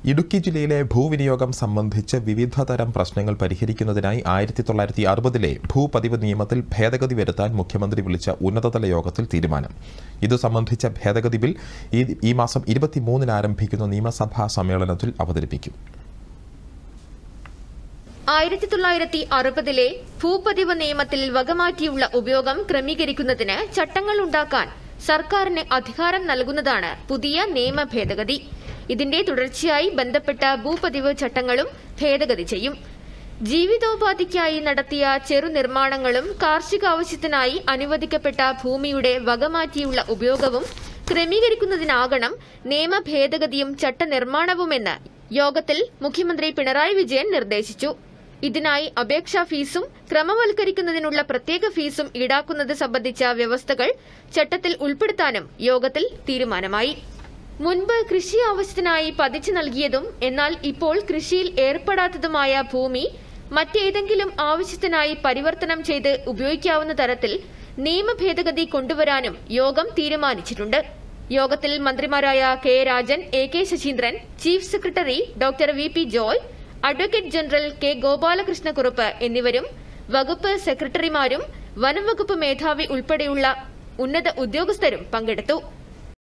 ഇടുക്കി ജില്ലയിലെ ഭൂവിനിയോഗം സംബന്ധിച്ച് വിവിധ തരം പ്രശ്നങ്ങൾ പരിഹരിക്കുന്നതിനായി ആയിരത്തി തൊള്ളായിരത്തി അറുപതിലെ ഭൂപതിവ് നിയമത്തിൽ ഭേദഗതി വരുത്താൻ മുഖ്യമന്ത്രി വിളിച്ച ഉന്നതതല യോഗത്തിൽ തീരുമാനം ഇതു സംബന്ധിച്ച ഭേദഗതി ബിൽ ഈ ഈ മാസം ഇരുപത്തിമൂന്നിന് ആരംഭിക്കുന്ന നിയമസഭാ സമ്മേളനത്തിൽ അവതരിപ്പിക്കും ആയിരത്തി തൊള്ളായിരത്തി അറുപതിലെ ഭൂപതിവ് നിയമത്തിൽ വകമാറ്റിയുള്ള ഉപയോഗം ക്രമീകരിക്കുന്നതിന് ചട്ടങ്ങൾ ഉണ്ടാക്കാൻ സർക്കാരിന് അധികാരം നൽകുന്നതാണ് പുതിയ നിയമ ഭേദഗതി ഇതിന്റെ തുടർച്ചയായി ബന്ധപ്പെട്ട ഭൂപതിവ് ചട്ടങ്ങളും ഭേദഗതി ചെയ്യും ജീവിതോപാധിക്കായി നടത്തിയ ചെറുനിർമ്മാണങ്ങളും കാർഷിക ആവശ്യത്തിനായി അനുവദിക്കപ്പെട്ട ഭൂമിയുടെ വകമാറ്റിയുള്ള ഉപയോഗവും ക്രമീകരിക്കുന്നതിനാകണം നിയമ ഭേദഗതിയും ചട്ടനിർമ്മാണവുമെന്ന് യോഗത്തിൽ മുഖ്യമന്ത്രി പിണറായി വിജയൻ നിർദ്ദേശിച്ചു ഇതിനായി അപേക്ഷാ ഫീസും ക്രമവൽക്കരിക്കുന്നതിനുള്ള പ്രത്യേക ഫീസും ഈടാക്കുന്നത് സംബന്ധിച്ച വ്യവസ്ഥകൾ ചട്ടത്തിൽ ഉൾപ്പെടുത്താനും യോഗത്തിൽ തീരുമാനമായി മുൻപ് കൃഷി ആവശ്യത്തിനായി പതിച്ചു നൽകിയതും എന്നാൽ ഇപ്പോൾ കൃഷിയിൽ ഏർപ്പെടാത്തതുമായ ഭൂമി മറ്റേതെങ്കിലും ആവശ്യത്തിനായി പരിവർത്തനം ചെയ്ത് ഉപയോഗിക്കാവുന്ന തരത്തിൽ നിയമ ഭേദഗതി കൊണ്ടുവരാനും യോഗം തീരുമാനിച്ചിട്ടുണ്ട് യോഗത്തിൽ മന്ത്രിമാരായ K Rajan A K Saseendran chief secretary doctor V P Joy advocate general K Gopalakrishnakurup എന്നിവരും വകുപ്പ് സെക്രട്ടറിമാരും വനം വകുപ്പ് മേധാവി ഉൾപ്പെടെയുള്ള ഉന്നത ഉദ്യോഗസ്ഥരും പങ്കെടുത്തു